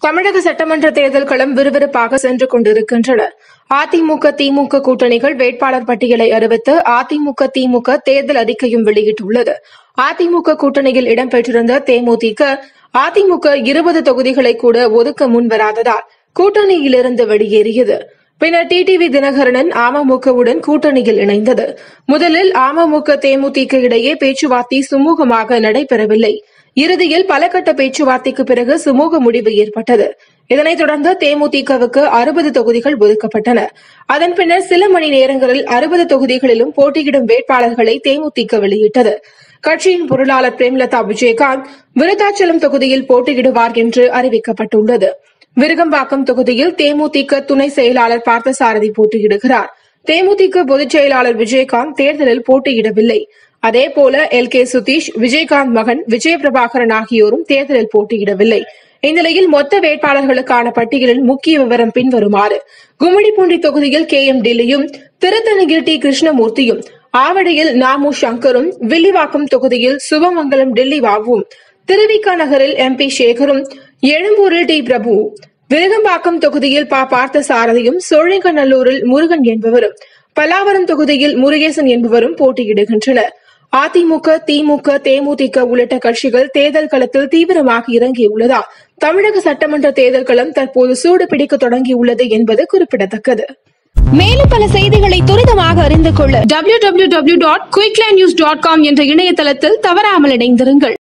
தமிழக சட்டமன்ற தேர்தல் களம் விறுவிறுப்பாக சென்று கொண்டிருக்கின்றன அதிமுக திமுக கூட்டணிகள் வேட்பாளர் பட்டியலை அறிவித்து அதிமுக திமுக தேர்தல் அறிக்கையும் வெளியிட்டுள்ளது அதிமுக கூட்டணியில் இடம்பெற்றிருந்த தேமுதிக அதிமுக இருபது தொகுதிகளை கூட ஒதுக்க முன்வராததால் கூட்டணியிலிருந்து வெளியேறியது பின்னர் டிடிவி தினகரனன் அமமுகவுடன் கூட்டணியில் இணைந்தது முதலில் அமமுக தேமுதிக இடையே பேச்சுவார்த்தை சுமூகமாக நடைபெறவில்லை இறுதியில் பல கட்ட பேச்சுவார்த்தைக்கு பிறகு சுமூக முடிவு ஏற்பட்டது இதனைத் தொடர்ந்து தேமுதிகவுக்கு அறுபது தொகுதிகள் ஒதுக்கப்பட்டன அதன் பின்னர் சில மணி நேரங்களில் அறுபது தொகுதிகளிலும் போட்டியிடும் வேட்பாளர்களை தேமுதிக வெளியிட்டது கட்சியின் பொருளாளர் பிரேமலதா விஜயகாந்த் விருத்தாச்சலம் தொகுதியில் போட்டியிடுவார் என்று அறிவிக்கப்பட்டுள்ளது விருகம்பாக்கம் தொகுதியில் தேமுதிக துணை செயலாளர் பார்த்தசாரதி போட்டியிடுகிறார் தேமுதிக பொதுச் செயலாளர் விஜயகாந்த் தேர்தலில் போட்டியிடவில்லை அதேபோல எல் கே சுதீஷ் விஜயகாந்த் மகன் விஜய பிரபாகரன் ஆகியோரும் தேர்தலில் போட்டியிடவில்லை இந்நிலையில் மொத்த வேட்பாளர்களுக்கான பட்டியலில் முக்கிய விவரம் பின்வருமாறு கும்மிடிப்பூண்டி தொகுதியில் கே எம் டில்லியும் திருத்தணியில் டி கிருஷ்ணமூர்த்தியும் ஆவடியில் நாமு சங்கரும் வில்லிவாக்கம் தொகுதியில் சுபமங்கலம் டெல்லி வாவும் திருவிக நகரில் எம் பி சேகரும் எழும்பூரில் டி பிரபு விருகம்பாக்கம் தொகுதியில் ப பார்த்த சாரதியும் சோழிங்கநல்லூரில் முருகன் என்பவரும் பல்லாவரம் தொகுதியில் முருகேசன் என்பவரும் போட்டியிடுகின்றனர் அதிமுக திமுக தேமுதிக உள்ளிட்ட கட்சிகள் தேர்தல் களத்தில் தீவிரமாக இறங்கியுள்ளதால் தமிழக சட்டமன்ற தேர்தல் களம் தற்போது சூடு பிடிக்க தொடங்கியுள்ளது என்பது குறிப்பிடத்தக்கது மேலும் பல செய்திகளை துரிதமாக அறிந்து கொள்ள www.quicklindnews.com என்ற இணையதளத்தில் தவறாமல் இணைந்திருங்கள்